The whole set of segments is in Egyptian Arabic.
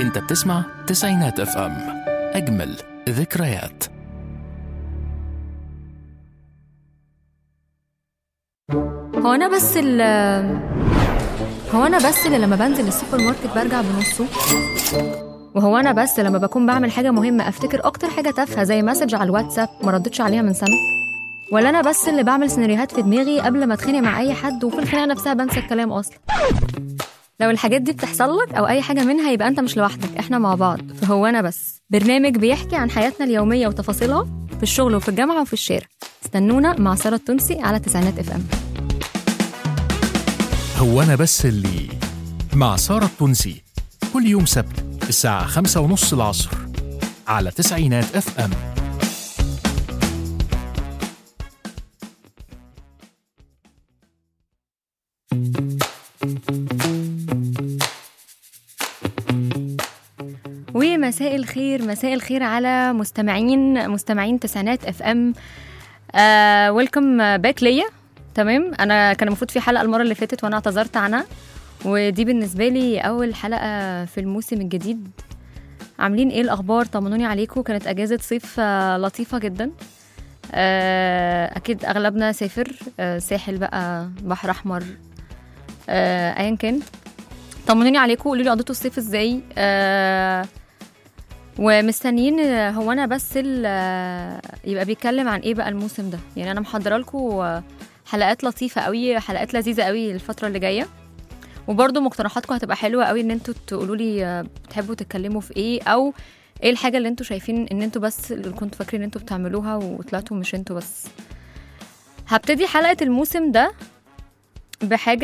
انت بتسمع تسعينات اف ام اجمل ذكريات هو انا بس ال هو انا بس اللي لما بنزل السوبر ماركت برجع بنصه وهو انا بس لما بكون بعمل حاجه مهمه افتكر اكتر حاجه تافهه زي مسج على الواتساب ما ردتش عليها من سنه ولا انا بس اللي بعمل سيناريوهات في دماغي قبل ما اتخانق مع اي حد وفي الخناقه نفسها بنسى الكلام اصلا لو الحاجات دي بتحصل لك او اي حاجه منها يبقى انت مش لوحدك احنا مع بعض فهو انا بس برنامج بيحكي عن حياتنا اليوميه وتفاصيلها في الشغل وفي الجامعه وفي الشارع استنونا مع ساره التونسي على تسعينات اف ام هو انا بس اللي مع سارة التونسي كل يوم سبت الساعة خمسة ونص العصر على تسعينات اف ام ومساء الخير مساء الخير على مستمعين مستمعين تسعينات اف ام آه ويلكم باك ليا تمام انا كان المفروض في حلقه المره اللي فاتت وانا اعتذرت عنها ودي بالنسبه لي اول حلقه في الموسم الجديد عاملين ايه الاخبار طمنوني عليكم كانت اجازه صيف آه، لطيفه جدا آه، اكيد اغلبنا سافر آه، ساحل بقى بحر احمر آه، ايا كان طمنوني عليكم قولوا لي قضيتوا الصيف ازاي آه ومستنيين آه، هو انا بس ال- آه، يبقى بيتكلم عن ايه بقى الموسم ده يعني انا محضره لكم حلقات لطيفه قوي حلقات لذيذه قوي الفتره اللي جايه وبرضه مقترحاتكم هتبقى حلوه قوي ان انتوا تقولوا لي آه، بتحبوا تتكلموا في ايه او ايه الحاجه اللي انتوا شايفين ان انتوا بس اللي كنتوا فاكرين ان انتوا بتعملوها وطلعتوا مش انتوا بس هبتدي حلقه الموسم ده بحاجه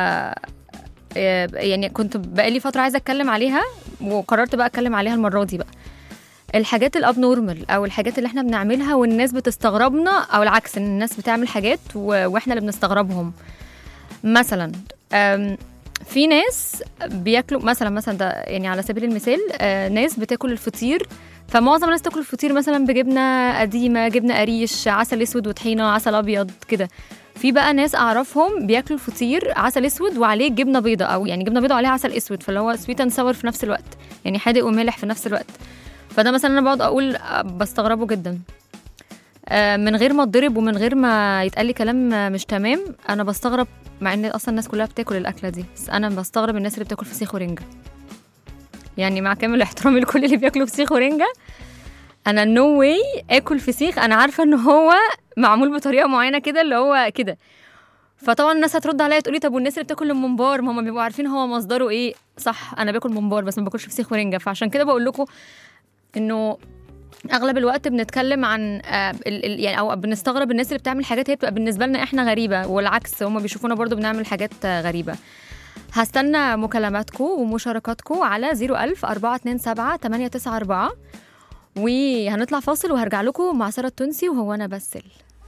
آه، يعني كنت بقالي فتره عايزه اتكلم عليها وقررت بقى اتكلم عليها المره دي بقى الحاجات الاب نورمال او الحاجات اللي احنا بنعملها والناس بتستغربنا او العكس ان الناس بتعمل حاجات و... واحنا اللي بنستغربهم مثلا أم، في ناس بياكلوا مثلا مثلا ده يعني على سبيل المثال آه، ناس بتاكل الفطير فمعظم الناس تاكل الفطير مثلا بجبنه قديمه جبنه قريش عسل اسود وطحينه عسل ابيض كده في بقى ناس اعرفهم بياكلوا الفطير عسل اسود وعليه جبنه بيضه او يعني جبنه بيضه وعليها عسل اسود فاللي هو سويت اند ساور في نفس الوقت يعني حادق ومالح في نفس الوقت فده مثلا انا بقعد اقول آه، بستغربه جدا آه، من غير ما اتضرب ومن غير ما يتقال لي كلام آه، مش تمام انا بستغرب مع ان اصلا الناس كلها بتاكل الاكله دي بس انا بستغرب الناس اللي بتاكل فسيخ ورنجه يعني مع كامل احترامي لكل اللي بياكلوا فسيخ ورنجه انا نو واي اكل فسيخ انا عارفه ان هو معمول بطريقه معينه كده اللي هو كده فطبعا الناس هترد عليا تقولي طب والناس اللي بتاكل الممبار ما هم بيبقوا عارفين هو مصدره ايه صح انا باكل ممبار بس ما باكلش فسيخ ورنجه فعشان كده بقول لكم انه اغلب الوقت بنتكلم عن آه، ال- ال- يعني او بنستغرب الناس اللي بتعمل حاجات هي بتبقى بالنسبه لنا احنا غريبه والعكس هم بيشوفونا برضو بنعمل حاجات آه، غريبه هستنى مكالماتكم ومشاركاتكم على 01000 427 894 وهنطلع فاصل وهرجع لكم مع ساره التونسي وهو انا بسل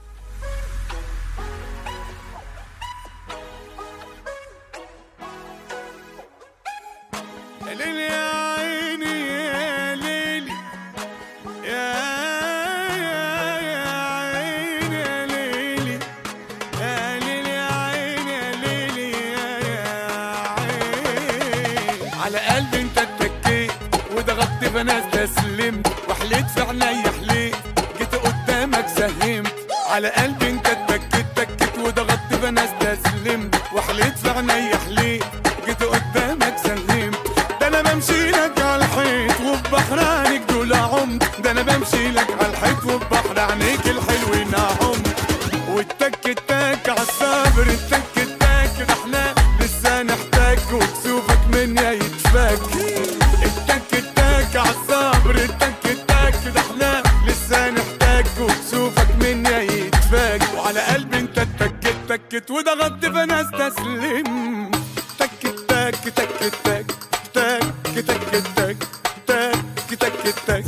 يا ليل يا عيني يا ليل يا يا يا عيني يا ليل يا ليل يا عيني يا ليل يا يا عيني على قلبي انت اتكيت وضغطت فانا استسلمت وحليت في عينيا حليت جيت قدامك سهمت على قلبي انت اتكيت تكيت وضغطت فانا استسلمت وحليت في عينيا حليت جيت قدامك سهمت ده انا بمشي لك على الحيط وببحر عينيك دول عمت ده انا بمشي لك على الحيط وببحر عينيك الحلوين عمت والتك التك عالصبر التك التك ده احنا لسه نحتاج وكسوفك مني يتفك التك التك عالصبر التك التك ده احنا لسه نحتاج وكسوفك مني يتفك وعلى قلبي انت اتكت تكت وضغطت فانا استسلم تك تك تك تك تك تك تك تك تك تك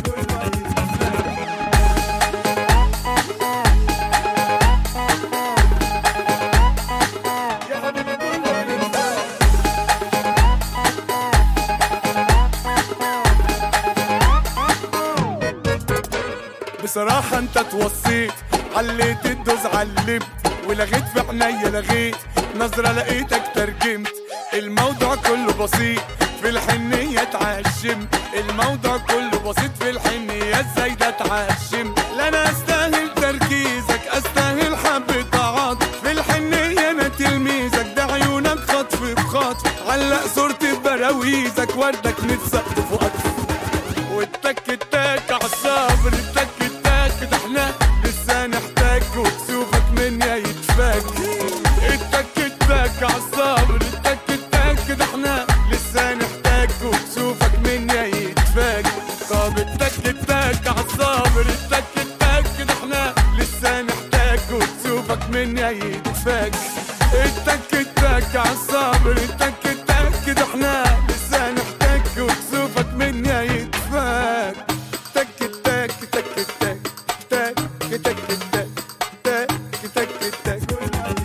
بصراحة انت توصيت عليت الدوز علمت ولغيت في عينيا لغيت نظرة لقيتك ترجمت الموضوع كله بسيط في في الحنية اتعشم الموضوع كله بسيط في الحنية ازاي ده اتعشم لا انا استاهل تركيزك استاهل حبة عاطف في الحنية انا تلميذك ده عيونك خطف بخطف علق صورتي ببراويزك وردك متسقف وقطف والتك التك عالصبر التك التك ده احنا لسه نحتاج وكسوفك من يا يتفك التك التك عالصبر التك التك ده احنا لسه نحتاج وكسوفك من يا يتفك طب التك التك عالصبر التك التك ده احنا لسه نحتاج وكسوفك من يا يتفك التك التك عالصبر التك التك ده احنا لسه نحتاج وكسوفك من يا يتفك تك تك تك تك تك تك تك تك تك تك تك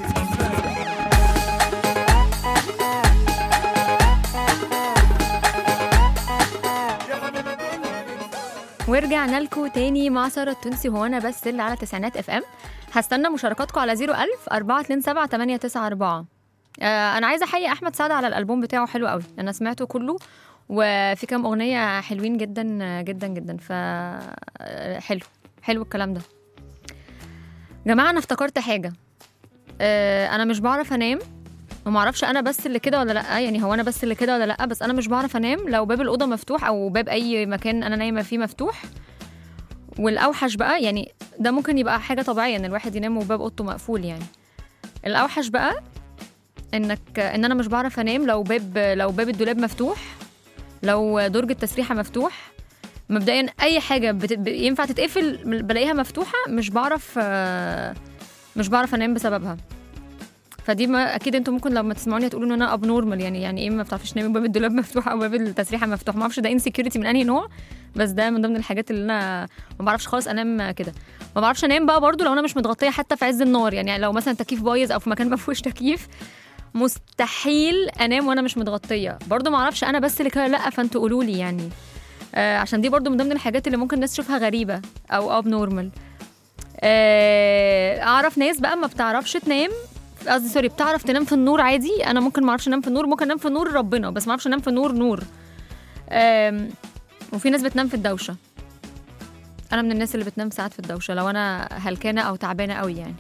ورجعنا لكم تاني مع ساره التونسي وهو انا بس اللي على تسعينات اف ام هستنى مشاركاتكم على 01000 427 894 آه انا عايزه احيي احمد سعد على الالبوم بتاعه حلو قوي انا سمعته كله وفي كام اغنيه حلوين جدا جدا جدا ف آه، حلو حلو الكلام ده جماعه انا افتكرت حاجه آه انا مش بعرف انام وما اعرفش انا بس اللي كده ولا لا يعني هو انا بس اللي كده ولا لا بس انا مش بعرف انام لو باب الاوضه مفتوح او باب اي مكان انا نايمه فيه مفتوح والاوحش بقى يعني ده ممكن يبقى حاجه طبيعيه ان الواحد ينام وباب اوضته مقفول يعني الاوحش بقى انك ان انا مش بعرف انام لو باب لو باب الدولاب مفتوح لو درج التسريحه مفتوح مبدئيا اي حاجه بت... ب- ينفع تتقفل بلاقيها مفتوحه مش بعرف آه، مش بعرف انام بسببها فدي ما اكيد انتوا ممكن لما تسمعوني هتقولوا ان انا اب نورمال يعني يعني ايه ما بتعرفيش تنامي باب الدولاب مفتوح او باب التسريحه مفتوح ما اعرفش ده انسكيورتي من انهي نوع بس ده من ضمن الحاجات اللي انا ما بعرفش خالص انام كده ما بعرفش انام بقى برضو لو انا مش متغطيه حتى في عز النار يعني لو مثلا تكييف بايظ او في مكان ما فيهوش تكييف مستحيل انام وانا مش متغطيه برضو ما اعرفش انا بس اللي كده لا فانتوا قولوا لي يعني آه عشان دي برضو من ضمن الحاجات اللي ممكن الناس تشوفها غريبه او اب نورمال آه اعرف ناس بقى ما بتعرفش تنام قصدي سوري بتعرف تنام في النور عادي انا ممكن ما اعرفش انام في النور ممكن انام في نور ربنا بس ما اعرفش انام في نور نور آم، وفي ناس بتنام في الدوشه انا من الناس اللي بتنام ساعات في الدوشه لو انا هلكانه او تعبانه قوي يعني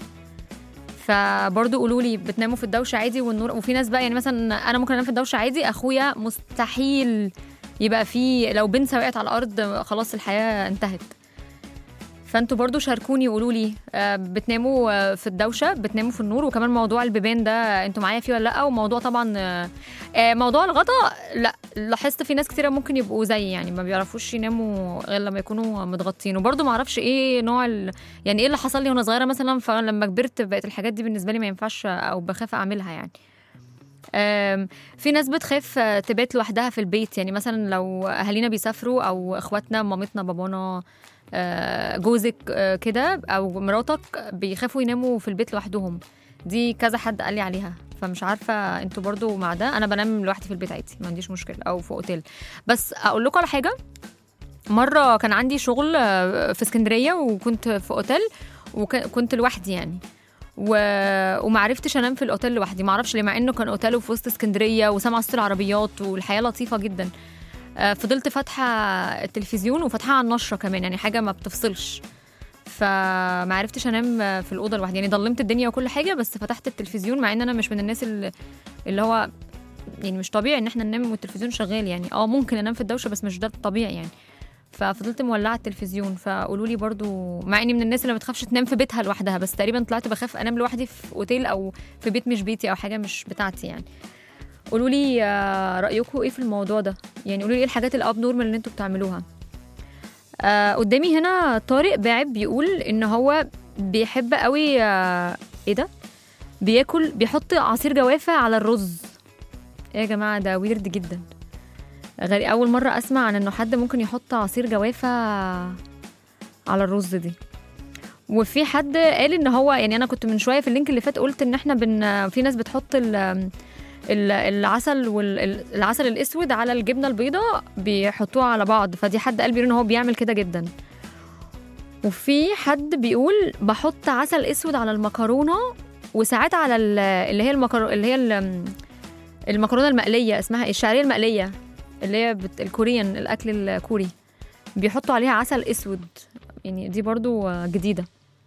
فبرضه قولوا لي بتناموا في الدوشه عادي والنور وفي ناس بقى يعني مثلا انا ممكن انام في الدوشه عادي اخويا مستحيل يبقى في لو بنت وقعت على الارض خلاص الحياه انتهت فانتوا برضو شاركوني وقولوا لي آه، بتناموا آه، في الدوشه بتناموا في النور وكمان موضوع البيبان ده انتوا معايا فيه ولا لا وموضوع طبعا آه، آه، موضوع الغطا لا لاحظت في ناس كتيره ممكن يبقوا زي يعني ما بيعرفوش يناموا غير لما يكونوا متغطين وبرضو ما اعرفش ايه نوع ال... يعني ايه اللي حصل لي وانا صغيره مثلا فلما كبرت بقت الحاجات دي بالنسبه لي ما ينفعش او بخاف اعملها يعني آم، في ناس بتخاف آه، تبات لوحدها في البيت يعني مثلا لو اهالينا بيسافروا او اخواتنا مامتنا بابانا آه، جوزك آه، كده او مراتك بيخافوا يناموا في البيت لوحدهم دي كذا حد قال لي عليها فمش عارفه انتوا برضو مع ده انا بنام لوحدي في البيت عادي ما عنديش مشكله او في اوتيل بس اقول لكم على حاجه مره كان عندي شغل آه، في اسكندريه وكنت في اوتيل وكنت لوحدي يعني و... ومعرفتش انام في الاوتيل لوحدي معرفش ليه مع انه كان اوتيل في وسط اسكندريه وسامعه صوت العربيات والحياه لطيفه جدا آه، فضلت فاتحه التلفزيون وفاتحه على النشره كمان يعني حاجه ما بتفصلش فما عرفتش انام في الاوضه لوحدي يعني ضلمت الدنيا وكل حاجه بس فتحت التلفزيون مع ان انا مش من الناس اللي, اللي هو يعني مش طبيعي ان احنا ننام والتلفزيون شغال يعني اه ممكن انام في الدوشه بس مش ده الطبيعي يعني ففضلت مولعه التلفزيون فقولوا لي برضو مع اني من الناس اللي ما بتخافش تنام في بيتها لوحدها بس تقريبا طلعت بخاف انام لوحدي في اوتيل او في بيت مش بيتي او حاجه مش بتاعتي يعني قولوا لي آه، رايكم ايه في الموضوع ده يعني قولوا لي ايه الحاجات الاب نورمال اللي انتوا بتعملوها آه قدامي هنا طارق باعب بيقول ان هو بيحب قوي آه ايه ده بياكل بيحط عصير جوافه على الرز ايه يا جماعه ده ويرد جدا غير اول مره اسمع عن انه حد ممكن يحط عصير جوافه على الرز دي وفي حد قال ان هو يعني انا كنت من شويه في اللينك اللي فات قلت ان احنا بن في ناس بتحط ال ال- العسل والعسل الاسود على الجبنه البيضاء بيحطوها على بعض فدي حد قال بيقول ان هو بيعمل كده جدا وفي حد بيقول بحط عسل اسود على المكرونه وساعات على ال- اللي هي المكرونه اللي هي ال- المكرونه المقليه اسمها إيه؟ الشعريه المقليه اللي هي بت... الكوريان الاكل الكوري بيحطوا عليها عسل اسود يعني دي برضو آه، جديده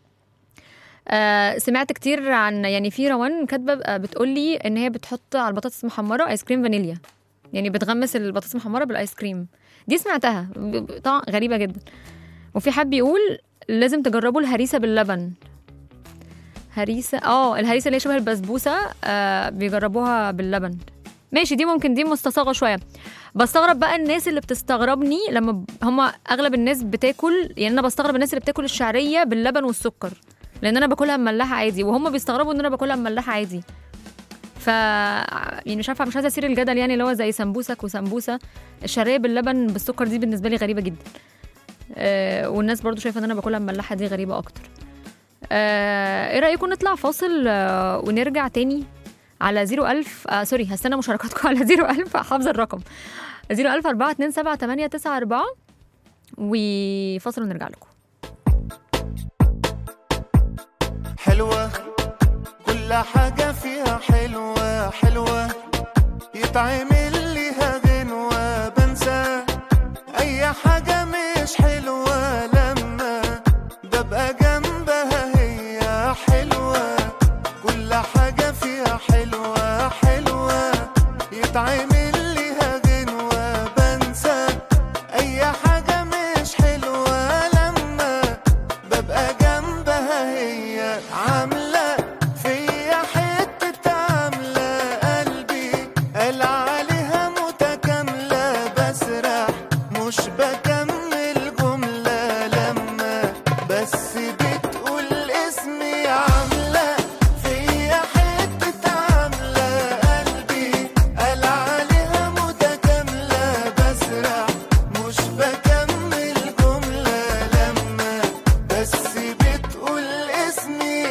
آه سمعت كتير عن يعني في روان كاتبه آه، بتقول لي ان هي بتحط على البطاطس المحمره ايس كريم فانيليا يعني بتغمس البطاطس المحمره بالايس كريم دي سمعتها ب- ب- طبعا غريبه جدا وفي حد بيقول لازم تجربوا الهريسه باللبن هريسه اه الهريسه اللي هي شبه البسبوسه آه بيجربوها باللبن ماشي دي ممكن دي مستصاغه شويه بستغرب بقى الناس اللي بتستغربني لما ب- هما اغلب الناس بتاكل يعني انا بستغرب الناس اللي بتاكل الشعريه باللبن والسكر لان انا باكلها مملحه عادي وهم بيستغربوا ان انا باكلها مملحه عادي ف يعني مش عارفه مش عايزه اثير الجدل يعني اللي هو زي سمبوسك وسمبوسه الشعريه باللبن بالسكر دي بالنسبه لي غريبه جدا آه والناس برضو شايفه ان انا باكلها مملحه دي غريبه اكتر آه ايه رايكم نطلع فاصل آه ونرجع تاني على 01000 آه سوري هستنى مشاركاتكم على 01000 حافظه الرقم 01000 4 2 7 8 9 4 وفاصل ونرجع لكم حلوة كل حاجة فيها حلوة حلوة يتعمل ليها غنوة بنسى أي حاجة مش حلوة لما ببقى جنبها هي حلوة كل حاجة فيها حلوة حلوة يتعمل ليها غنوة بنسى أي حاجة مش حلوة لما ببقى جنبها هي عاملة فيا حتة عاملة قلبي قال عليها متكاملة بسرح مش بكمل جملة لما بس بتقول اسمي عاملة فيا حتة عاملة قلبي قال عليها متكاملة بسرح مش بكمل جملة لما بس بتقول اسمي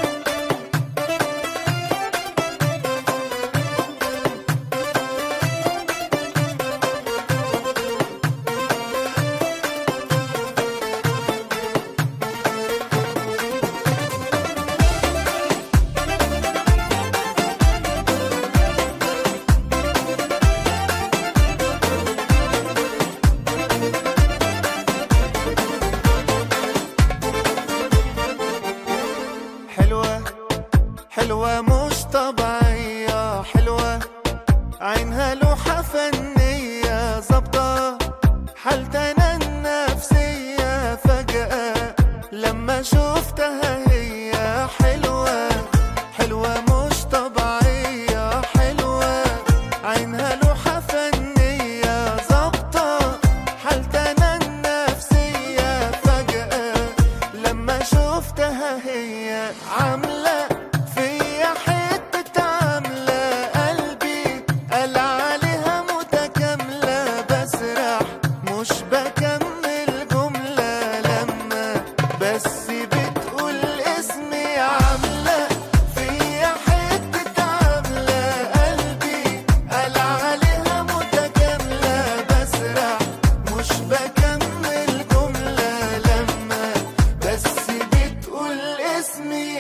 حلوة حلوة مش طبيعية حلوة عينها لوحة فنية ظابطة حالتنا النفسية فجأة لما شفتها هي حلوة حلوة مش طبيعية حلوة عينها لوحة فنية ظابطة حالتنا النفسية فجأة لما شفتها هي عاملة فيا حتة عاملة قلبي قال عليها متكاملة بسرح مش بكمل جملة لما بس بتقول اسمي عاملة فيا حتة عاملة قلبي قال عليها متكاملة بسرح مش بكمل جملة لما بس بتقول اسمي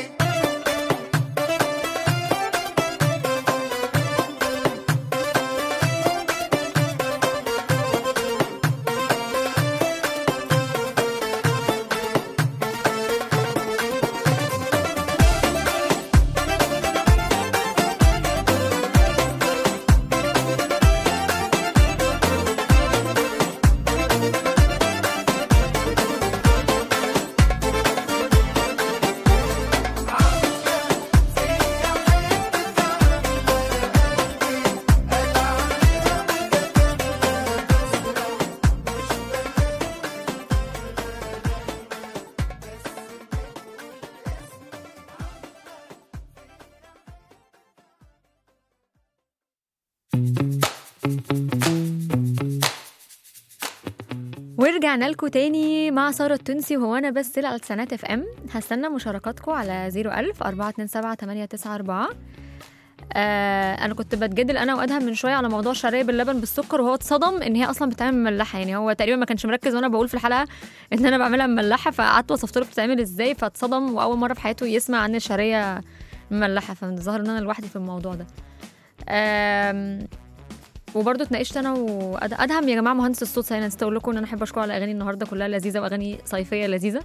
ورجعنا لكم تاني مع سارة التونسي وهو أنا بس على سنات اف ام هستنى مشاركاتكم على 01000 427 894 آه انا كنت بتجادل انا وادهم من شويه على موضوع الشعريه باللبن بالسكر وهو اتصدم ان هي اصلا بتتعمل مملحه يعني هو تقريبا ما كانش مركز وانا بقول في الحلقه ان انا بعملها مملحه فقعدت وصفت له بتتعمل ازاي فاتصدم واول مره في حياته يسمع عن الشعريه مملحه فالظاهر ان انا لوحدي في الموضوع ده آم، وبرضه اتناقشت انا وادهم يا جماعه مهندس الصوت صحيح أنا نسيت اقول لكم ان انا احب اشكر على اغاني النهارده كلها لذيذه واغاني صيفيه لذيذه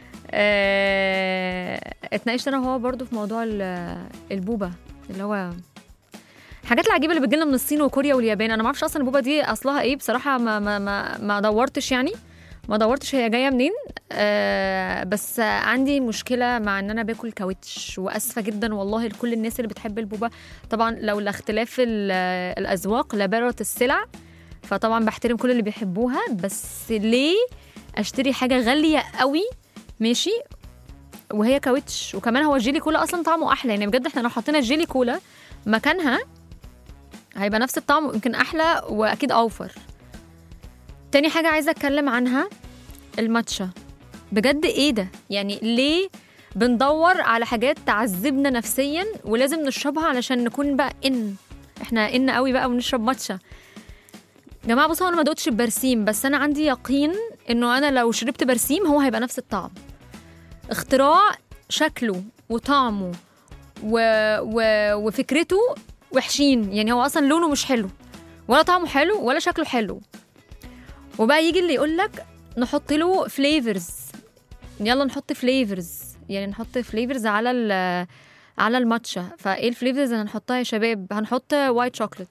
آه، اتناقشت انا وهو برضه في موضوع ال- البوبه اللي هو الحاجات العجيبه اللي بتجيلنا من الصين وكوريا واليابان انا ما اعرفش اصلا البوبه دي اصلها ايه بصراحه ما ما ما, ما دورتش يعني ما دورتش هي جايه منين آه بس عندي مشكله مع ان انا باكل كاوتش واسفه جدا والله لكل الناس اللي بتحب البوبه طبعا لو لاختلاف ال- الاذواق لبارة السلع فطبعا بحترم كل اللي بيحبوها بس ليه اشتري حاجه غاليه قوي ماشي وهي كاوتش وكمان هو الجيلي كولا اصلا طعمه احلى يعني بجد احنا لو حطينا الجيلي كولا مكانها هيبقى نفس الطعم يمكن احلى واكيد اوفر تاني حاجه عايزه اتكلم عنها الماتشا بجد ايه ده يعني ليه بندور على حاجات تعذبنا نفسيا ولازم نشربها علشان نكون بقى ان احنا ان قوي بقى ونشرب ماتشا جماعه بصوا انا ما دقتش البرسيم بس انا عندي يقين انه انا لو شربت برسيم هو هيبقى نفس الطعم اختراع شكله وطعمه و... و... وفكرته وحشين يعني هو اصلا لونه مش حلو ولا طعمه حلو ولا شكله حلو وبقى يجي اللي يقول لك نحط له فليفرز يلا نحط فليفرز يعني نحط فليفرز على ال على الماتشا فايه الفليفرز اللي هنحطها يا شباب هنحط وايت شوكليت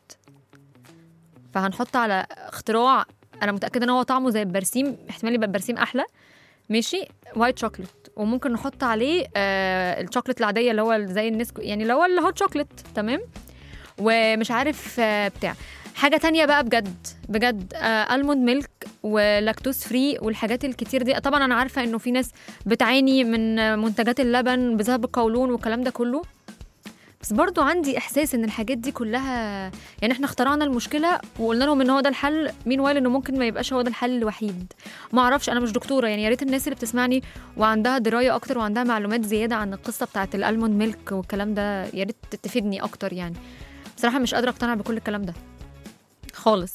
فهنحط على اختراع انا متاكده ان هو طعمه زي البرسيم احتمال يبقى البرسيم احلى ماشي وايت شوكليت وممكن نحط عليه آه الشوكليت العاديه اللي هو زي النسكو يعني اللي هو الهوت شوكليت تمام ومش عارف آه بتاع حاجة تانية بقى بجد بجد آه الموند ميلك ولاكتوز فري والحاجات الكتير دي طبعا انا عارفة انه في ناس بتعاني من آه، منتجات اللبن بسبب القولون والكلام ده كله بس برضو عندي احساس ان الحاجات دي كلها يعني احنا اخترعنا المشكله وقلنا لهم ان هو ده الحل مين وقال انه ممكن ما يبقاش هو ده الحل الوحيد ما اعرفش انا مش دكتوره يعني يا ريت الناس اللي بتسمعني وعندها درايه اكتر وعندها معلومات زياده عن القصه بتاعه الالموند ميلك والكلام ده يا ريت تفيدني اكتر يعني بصراحه مش قادره اقتنع بكل الكلام ده خالص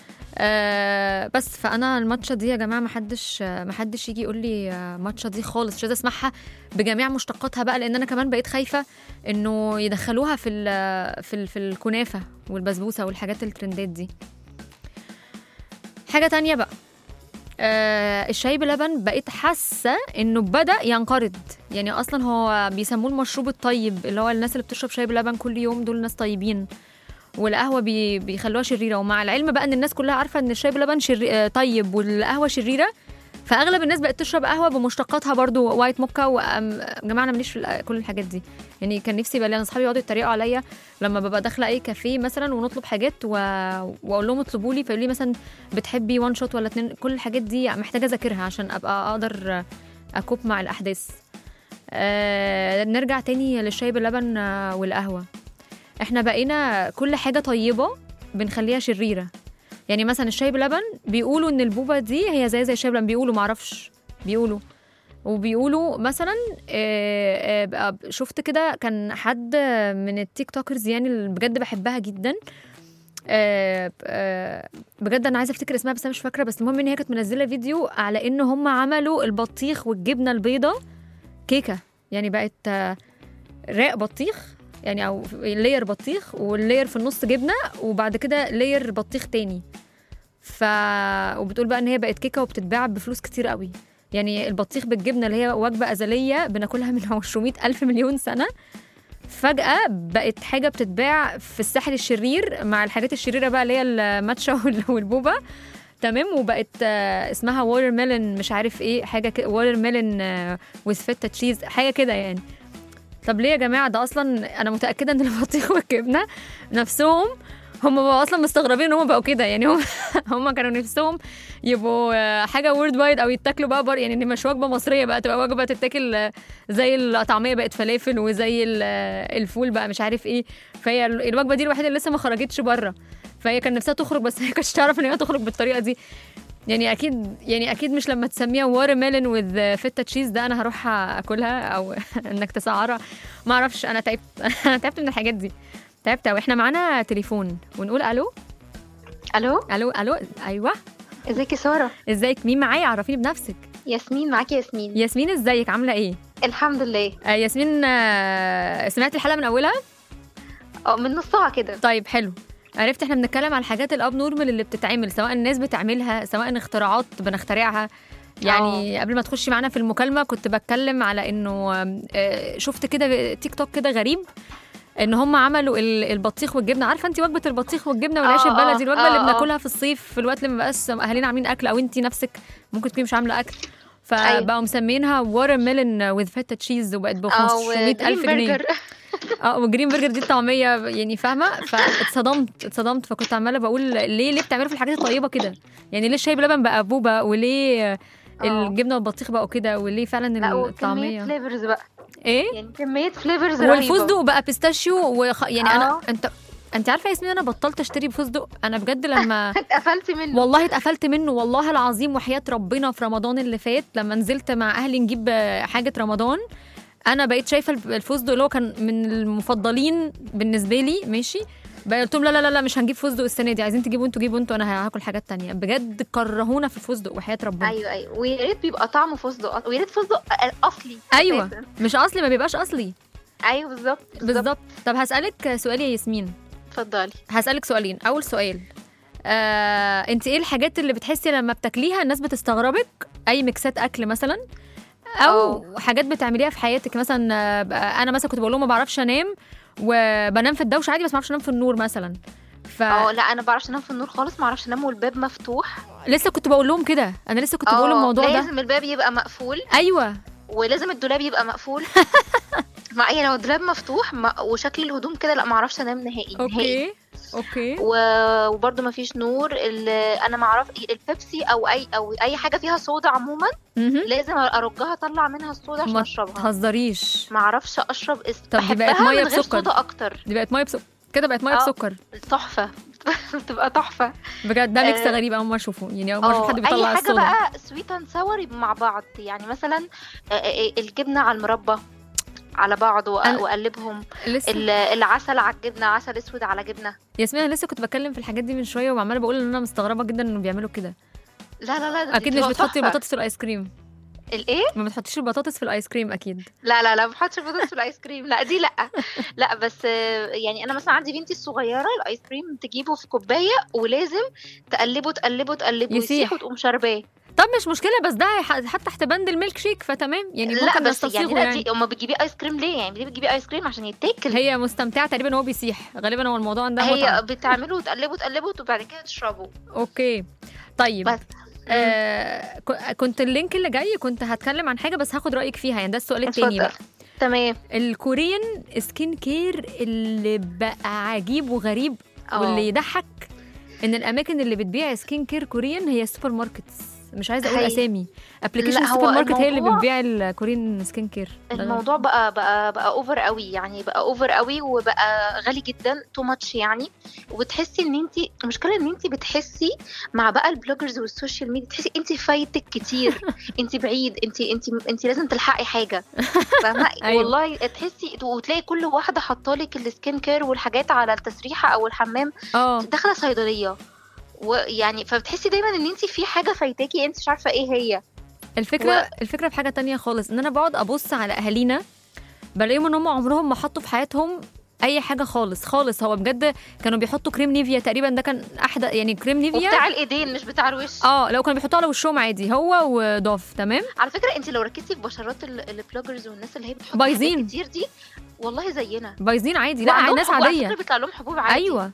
آه بس فانا الماتشا دي يا جماعه ما حدش ما حدش يجي يقول لي آه، ماتشا دي خالص مش عايزه اسمعها بجميع مشتقاتها بقى لان انا كمان بقيت خايفه انه يدخلوها في ال في ال في الكنافه والبسبوسه والحاجات الترندات دي حاجه تانية بقى آه الشاي بلبن بقيت حاسه انه بدا ينقرض يعني اصلا هو بيسموه المشروب الطيب اللي هو الناس اللي بتشرب شاي بلبن كل يوم دول ناس طيبين والقهوه بي بيخلوها شريره ومع العلم بقى ان الناس كلها عارفه ان الشاي بلبن شري... آه، طيب والقهوه شريره فاغلب الناس بقت تشرب قهوه بمشتقاتها برضو وايت موكا وجماعه انا ماليش في الأ- كل الحاجات دي يعني كان نفسي بقى انا اصحابي يقعدوا يتريقوا عليا لما ببقى داخله اي كافيه مثلا ونطلب حاجات و... واقول لهم اطلبوا لي فيقولوا لي مثلا بتحبي وان شوت ولا اتنين كل الحاجات دي محتاجه اذاكرها عشان ابقى اقدر اكوب مع الاحداث آه نرجع تاني للشاي باللبن آه، والقهوه احنا بقينا كل حاجه طيبه بنخليها شريره يعني مثلا الشاي بلبن بيقولوا ان البوبه دي هي زي زي الشاي بلبن بيقولوا معرفش بيقولوا وبيقولوا مثلا آه، آه، بقى شفت كده كان حد من التيك توكرز يعني اللي بجد بحبها جدا آه، آه، بجد انا عايزه افتكر اسمها بس انا مش فاكره بس المهم ان هي كانت منزله فيديو على ان هم عملوا البطيخ والجبنه البيضه كيكه يعني بقت آه، راق بطيخ يعني او لاير بطيخ واللاير في النص جبنه وبعد كده لاير بطيخ تاني ف وبتقول بقى ان هي بقت كيكه وبتتباع بفلوس كتير قوي يعني البطيخ بالجبنه اللي هي وجبه ازليه بناكلها من 200 الف مليون سنه فجأة بقت حاجة بتتباع في الساحل الشرير مع الحاجات الشريرة بقى اللي هي الماتشا وال- والبوبا تمام وبقت آه، اسمها ووتر ميلون مش عارف ايه حاجة كده ووتر ميلون وذ فيتا تشيز حاجة كده يعني طب ليه يا جماعة ده أصلا أنا متأكدة إن البطيخ والجبنة نفسهم هم بقوا اصلا مستغربين ان هم بقوا كده يعني هم هم كانوا نفسهم يبقوا آه، حاجه وورد وايد او يتاكلوا بقى بر يعني مش وجبه مصريه بقى تبقى وجبه تتاكل آه، زي الطعميه بقت فلافل وزي ال- آه، الفول بقى مش عارف ايه فهي ال- الوجبه دي الوحيده اللي لسه ما خرجتش بره فهي كان نفسها تخرج بس هي كانتش تعرف ان هي تخرج بالطريقه دي يعني اكيد يعني اكيد مش لما تسميها وار ميلون وذ فيتا تشيز ده انا هروح اكلها او انك تسعرها ما اعرفش انا تعبت انا تعبت من الحاجات دي تعبت قوي احنا معانا تليفون ونقول الو الو الو الو ايوه ازيك يا ساره ازيك مين معايا عرفيني بنفسك ياسمين معاكي ياسمين ياسمين ازيك عامله ايه الحمد لله آه ياسمين آه سمعتي الحلقه من اولها اه من نصها كده طيب حلو عرفت احنا بنتكلم على الحاجات الاب نورمال اللي بتتعمل سواء الناس بتعملها سواء اختراعات بنخترعها يعني قبل ما تخشي معانا في المكالمه كنت بتكلم على انه آه، شفت كده تيك توك كده غريب ان هم عملوا ال- البطيخ والجبنه عارفه انت وجبه البطيخ والجبنه والعيش آه، آه، البلدي الوجبه اللي آه، آه. بناكلها في الصيف في الوقت اللي ما بقاش اهالينا عاملين اكل او انت نفسك ممكن تكوني مش عامله اكل أيوة. فبقوا مسمينها واتر ميلون وذ فيتا تشيز وبقت ب او 500000 جرين جنيه برجر اه وجرين برجر دي الطعميه يعني فاهمه فاتصدمت اتصدمت فكنت عماله بقول ليه ليه بتعملوا في الحاجات الطيبه كده يعني ليه الشاي بلبن بقى بوبا وليه الجبنه والبطيخ بقوا كده وليه فعلا لا وكمية الطعميه فليفرز بقى ايه يعني كمية فليفرز رهيبة والفستق بقى بيستاشيو وخ... يعني انا آه. انت انت عارفه يا ياسمين انا بطلت اشتري فستق انا بجد لما اتقفلت منه والله اتقفلت منه والله العظيم وحياه ربنا في رمضان اللي فات لما نزلت مع اهلي نجيب آه، حاجه رمضان انا بقيت شايفه الف- الفستق اللي هو كان من المفضلين بالنسبه لي ماشي بقى قلت لهم لا لا لا لا مش هنجيب فستق السنه دي عايزين تجيبوا انتوا جيبوا انتوا انا هاكل حاجات تانية بجد كرهونا في الفستق وحياه ربنا ايوه ايوه ويا ريت بيبقى طعمه فستق أص- ويا ريت فستق اصلي ايوه أساساً. مش اصلي ما بيبقاش اصلي ايوه بالظبط بالظبط طب هسالك سؤال يا ياسمين اتفضلي هسألك سؤالين أول سؤال آه، انت ايه الحاجات اللي بتحسي لما بتاكليها الناس بتستغربك اي ميكسات اكل مثلا او حاجات بتعمليها في حياتك مثلا آه، بقى- انا مثلا كنت بقول لهم ما بعرفش انام وبنام في الدوشه عادي بس ما بعرفش انام في النور مثلا اه لا انا ما بعرفش انام في النور خالص ما اعرفش انام والباب مفتوح فلسه كنت بقول لهم كده انا لسه كنت بقول آه، الموضوع ده لازم الباب يبقى مقفول ايوه ولازم الدولاب يبقى مقفول مع ايه لو الدولاب مفتوح ما وشكل الهدوم كده لا ما اعرفش انام نهائي نهائي اوكي اوكي و- وبرده ما فيش نور ال- انا ما اعرف البيبسي او اي او اي حاجه فيها صودا عموما مهم. لازم ارجها اطلع منها الصودا عشان ما اشربها تهزريش ما اعرفش اشرب اس... طب دي بقت بحبها مية من غير بسكر. صودا اكتر دي بقت ميه بسكر كده بقت ميه آه. بسكر تحفه بتبقى تحفه بجد ده ميكس آه. غريب اول ما اشوفه يعني اول ما اشوف اه حد بيطلع اي حاجه الصودا بقى سويت اند ساور يبقوا مع بعض يعني مثلا آه، آه، الجبنه على المربى على بعض وأ- أنا- واقلبهم لسه ال- العسل على الجبنه عسل اسود على جبنه ياسمين انا لسه كنت بتكلم في الحاجات دي من شويه وعماله بقول ان انا مستغربه جدا انه بيعملوا كده لا لا لا ده اكيد مش بتبقى بتحطي تحفة. البطاطس في الايس كريم الايه ما بتحطيش البطاطس في الايس كريم اكيد لا لا لا ما بحطش البطاطس في الايس كريم لا دي لا لا بس آه، يعني انا مثلا عندي بنتي الصغيره الايس كريم تجيبه في كوبايه ولازم تقلبه تقلبه تقلبه يسيح. يسيح وتقوم شارباه طب مش مشكله بس ده هيح- حتى تحت بند الميلك شيك فتمام يعني لا ممكن بس يعني نستصيغه لا يعني دي اما بتجيبي ايس كريم ليه يعني ليه بتجيبي ايس كريم عشان يتاكل هي مستمتعه تقريبا هو بيسيح غالبا هو الموضوع عندها هي متعه بتعمله وتقلبه تقلبه وبعد كده تشربه اوكي طيب بس آه ك- كنت اللينك اللي جاي كنت هتكلم عن حاجه بس هاخد رايك فيها يعني ده السؤال التاني بقى اتفضل تمام الكوريان سكين كير اللي بقى عجيب وغريب اه. واللي يضحك ان الاماكن اللي بتبيع سكين كير كوريان هي السوبر ماركتس مش عايزه اقول هي- اسامي ابلكيشن لا، هو السوبر ماركت هي اللي الموضوع- بتبيع الكوريان سكين كير الموضوع بقى بقى بقى اوفر قوي يعني بقى اوفر قوي وبقى غالي جدا تو ماتش يعني وبتحسي ان انت المشكله ان انت بتحسي مع بقى البلوجرز والسوشيال ميديا تحسي انت فايتك كتير انت بعيد انت انت انت لازم تلحقي حاجه فاهمه أيوة. والله تحسي وتلاقي كل واحده حاطالك السكين كير والحاجات على التسريحه او الحمام اه داخله صيدليه ويعني فبتحسي دايما ان انت في حاجه فايتاكي انت مش عارفه ايه هي الفكره و- الفكره في حاجه تانية خالص ان انا بقعد ابص على اهالينا بلاقيهم ان هم عمرهم ما حطوا في حياتهم اي حاجه خالص خالص هو بجد كانوا بيحطوا كريم نيفيا تقريبا ده كان احدى يعني كريم نيفيا وبتاع الايدين مش بتاع الوش اه لو كانوا بيحطوه على وشهم عادي هو ودوف تمام على فكره انت لو ركزتي في بشرات ال- البلوجرز والناس اللي هي بتحط بايظين. حاجات كتير دي والله زينا بايظين عادي لا وعندهم ناس حبوب- على عاديه فكره بيطلع لهم حبوب عادي ايوه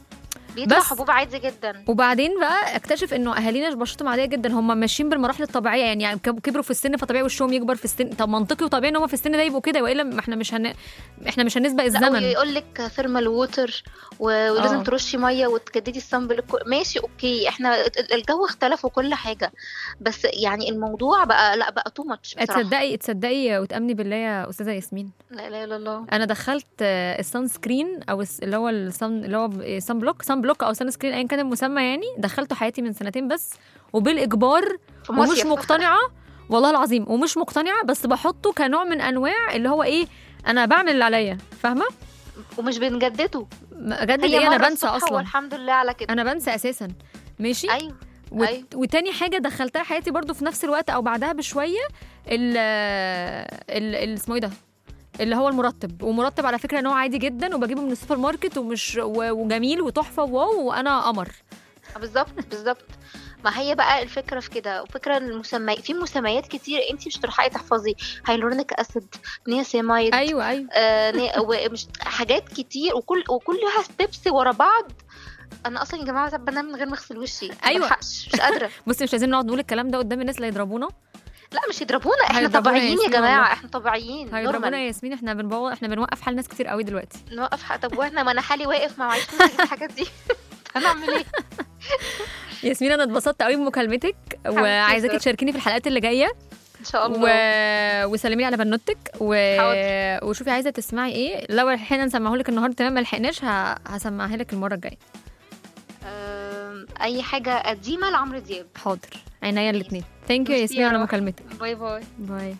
بيطلع بس- حبوب عادي جدا وبعدين بقى اكتشف انه اهالينا بشرتهم عاديه جدا هم ماشيين بالمراحل الطبيعيه يعني, يعني كب- كبروا في السن فطبيعي وشهم يكبر في السن طب منطقي وطبيعي ان هم في السن ده يبقوا كده والا ما احنا مش هن... احنا مش هنسبق لا الزمن ويقول لك ثيرمال ووتر ولازم آه. ترشي ميه وتجددي الصن ماشي اوكي احنا ال- الجو اختلف وكل حاجه بس يعني الموضوع بقى لا بقى تو ماتش بصراحه تصدقي تصدقي وتامني بالله يا استاذه ياسمين لا لا لا لا انا دخلت آه، السان سكرين او الس- اللي هو السان اللي هو سان بلوك سان بلوك او سان سكرين ايا كان المسمى يعني دخلته حياتي من سنتين بس وبالاجبار في ومش مصيف. مقتنعه والله العظيم ومش مقتنعه بس بحطه كنوع من انواع اللي هو ايه انا بعمل اللي عليا فاهمه ومش بنجدده بجد هي ايه انا مرة بنسى الصبح اصلا والحمد لله على كده انا بنسى اساسا ماشي ايوه وت... أيوة. وتاني حاجه دخلتها حياتي برضو في نفس الوقت او بعدها بشويه ال ال ال- اسمه ايه ده اللي هو المرطب ومرطب على فكره نوع عادي جدا وبجيبه من السوبر ماركت ومش و- وجميل وتحفه واو وانا قمر بالظبط بالظبط ما هي بقى الفكره في كده وفكره المسمى في مسميات كتير انت مش تلحقي تحفظي هيلورونيك اسيد نياسيمايد ايوه ايوه آه نا- ومش حاجات كتير وكل وكلها ستيبس ورا بعض انا اصلا يا جماعه ساعات بنام من غير ما اغسل وشي ما أيوة. بلحقش مش قادره بصي مش عايزين نقعد نقول الكلام ده قدام الناس اللي يضربونا لا مش يضربونا احنا هيضربونا يا طبيعيين يا ياسمين جماعه والله. احنا طبيعيين هيضربونا normal. يا ياسمين احنا بنبوظ احنا بنوقف حال ناس كتير قوي دلوقتي نوقف حق طب واحنا ما انا حالي واقف ما معيش فلوس أجيب الحاجات دي هنعمل ايه ياسمين انا اتبسطت قوي بمكالمتك وعايزاكي سر. تشاركيني في الحلقات اللي جايه ان شاء الله و... وسلمي لي على بنوتك و... حاضر. وشوفي عايزه تسمعي ايه لو لحقنا نسمعه لك النهارده تمام ما لحقناش ه... هسمعها لك المره الجايه آم، اي حاجه قديمه لعمرو دياب حاضر عينيا الاثنين ثانك يو يا ميرسي ياسمين يا على روح. مكالمتك باي باي باي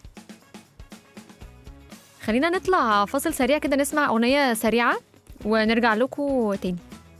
خلينا نطلع فاصل سريع كده نسمع اغنيه سريعه ونرجع لكم تاني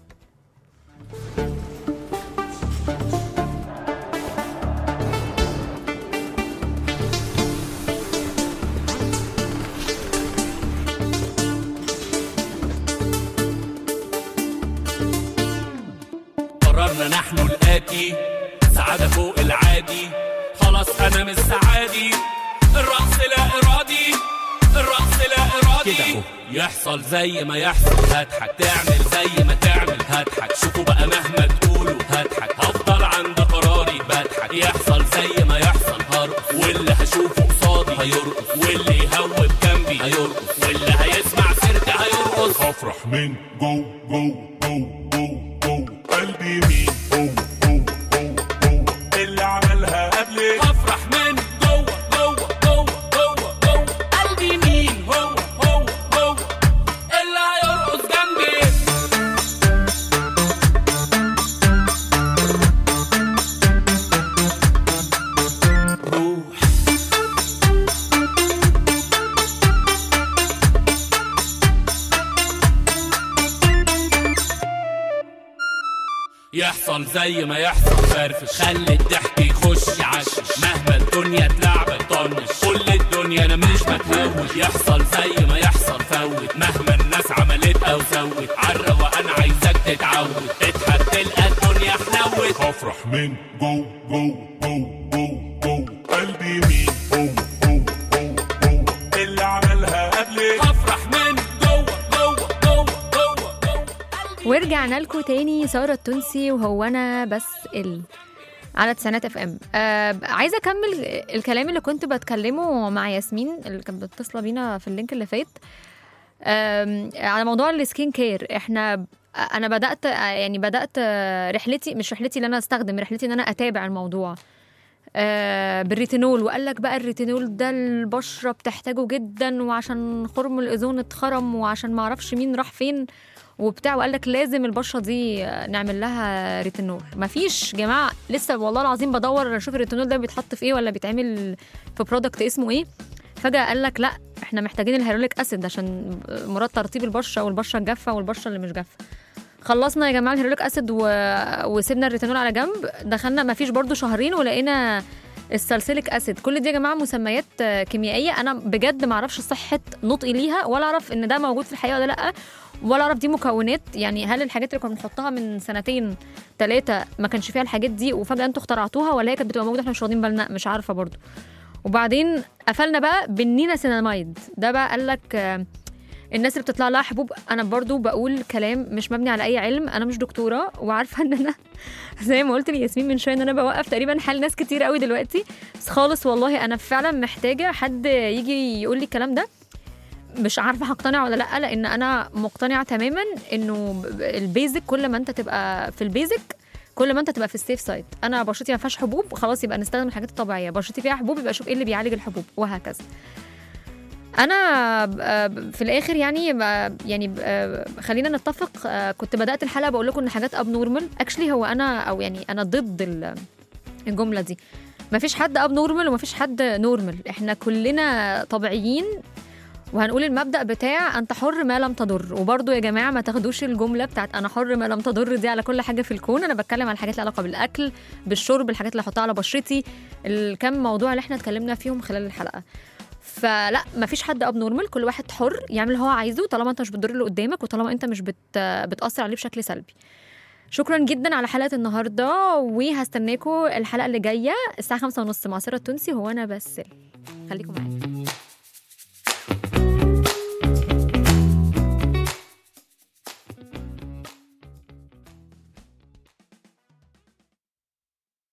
قررنا نحن الآتي سعادة فوق العادي خلاص أنا مش سعادي الرقص لا إرادي الرقص لا إرادي كده أهو يحصل زي ما يحصل هضحك تعمل زي ما تعمل هضحك شوفوا بقى مهما تقولوا هضحك هفضل عند قراري بضحك يحصل زي ما يحصل هرقص واللي هشوفه قصادي هيرقص واللي يهوب جنبي هيرقص واللي هيسمع سيرتي هيرقص افرح من جو جو جو جو جو قلبي مين هو هو هو هو اللي عملها قبلي افرح من جوه جوه جوه جوه جوه قلبي مين هو هو هو اللي هيرقص جنبي روح يحصل زي ما يحصل فرفش خلي الضحك يخش يعشش مهما الدنيا اتلعبت طنش كل الدنيا انا مش بتهوش يحصل زي ما يحصل فوت مهما الناس عملت او سوت عالروقان انا عايزك تتعود اضحك تلقى الدنيا حلوت افرح من جو جو جو جو جو قلبي مين هو هو هو هو اللي عملها قبلي افرح من جوه جوه جوه جوه جوه ورجعنا لكم تاني ساره التونسي وهو انا بس ال على تسعينات اف ام آه عايزه اكمل الكلام اللي كنت بتكلمه مع ياسمين اللي كانت متصله بينا في اللينك اللي فات آم، على موضوع السكين كير احنا انا بدات يعني بدات رحلتي مش رحلتي اللي انا استخدم رحلتي ان انا اتابع الموضوع آه، بالريتينول وقال لك بقى الريتينول ده البشره بتحتاجه جدا وعشان خرم الاوزون اتخرم وعشان ما اعرفش مين راح فين وبتاع وقال لك لازم البشره دي نعمل لها ريتينول مفيش جماعه لسه والله العظيم بدور اشوف الريتينول ده بيتحط في ايه ولا بيتعمل في برودكت اسمه ايه فجاه قال لك لا احنا محتاجين الهيروليك اسيد عشان مراد ترطيب البشره والبشره الجافه والبشره اللي مش جافه خلصنا يا جماعه الهيروليك اسيد و... وسيبنا الريتينول على جنب دخلنا مفيش برضو شهرين ولقينا السالسيليك اسيد كل دي يا جماعه مسميات آه، كيميائيه انا بجد ما اعرفش صحه نطقي ليها ولا اعرف ان ده موجود في الحقيقه ولا لا ولا اعرف دي مكونات يعني هل الحاجات اللي كنا بنحطها من سنتين ثلاثه ما كانش فيها الحاجات دي وفجاه انتوا اخترعتوها ولا هي كانت بتبقى موجوده احنا مش واخدين بالنا مش عارفه برضو وبعدين قفلنا بقى بالنينا سينامايد ده بقى قال لك آه، الناس اللي بتطلع لها حبوب انا برضو بقول كلام مش مبني على اي علم انا مش دكتوره وعارفه ان انا زي ما قلت لياسمين من شويه ان انا بوقف تقريبا حال ناس كتير قوي دلوقتي بس خالص والله انا فعلا محتاجه حد يجي يقول لي الكلام ده مش عارفه هقتنع ولا لا لان انا مقتنعه تماما انه ب- ب- البيزك كل ما انت تبقى في البيزك كل ما انت تبقى في السيف سايد انا بشرتي ما فيهاش حبوب خلاص يبقى نستخدم الحاجات الطبيعيه بشرتي فيها حبوب يبقى اشوف ايه اللي بيعالج الحبوب وهكذا انا ب- ب- في الاخر يعني ب- يعني ب- خلينا نتفق آه، كنت بدات الحلقه بقول لكم ان حاجات اب نورمال اكشلي هو انا او يعني انا ضد ال- الجمله دي ما فيش حد اب نورمال وما فيش حد نورمال احنا كلنا طبيعيين وهنقول المبدا بتاع انت حر ما لم تضر وبرضه يا جماعه ما تاخدوش الجمله بتاعت انا حر ما لم تضر دي على كل حاجه في الكون انا بتكلم على الحاجات اللي علاقه بالاكل بالشرب الحاجات اللي احطها على بشرتي الكم موضوع اللي احنا اتكلمنا فيهم خلال الحلقه فلا مفيش حد اب نورمال كل واحد حر يعمل اللي هو عايزه طالما انت مش بتضر اللي قدامك وطالما انت مش بت بتاثر عليه بشكل سلبي شكرا جدا على حلقه النهارده وهستناكم الحلقه اللي جايه الساعه خمسة ونص مع ساره التونسي هو انا بس خليكم معايا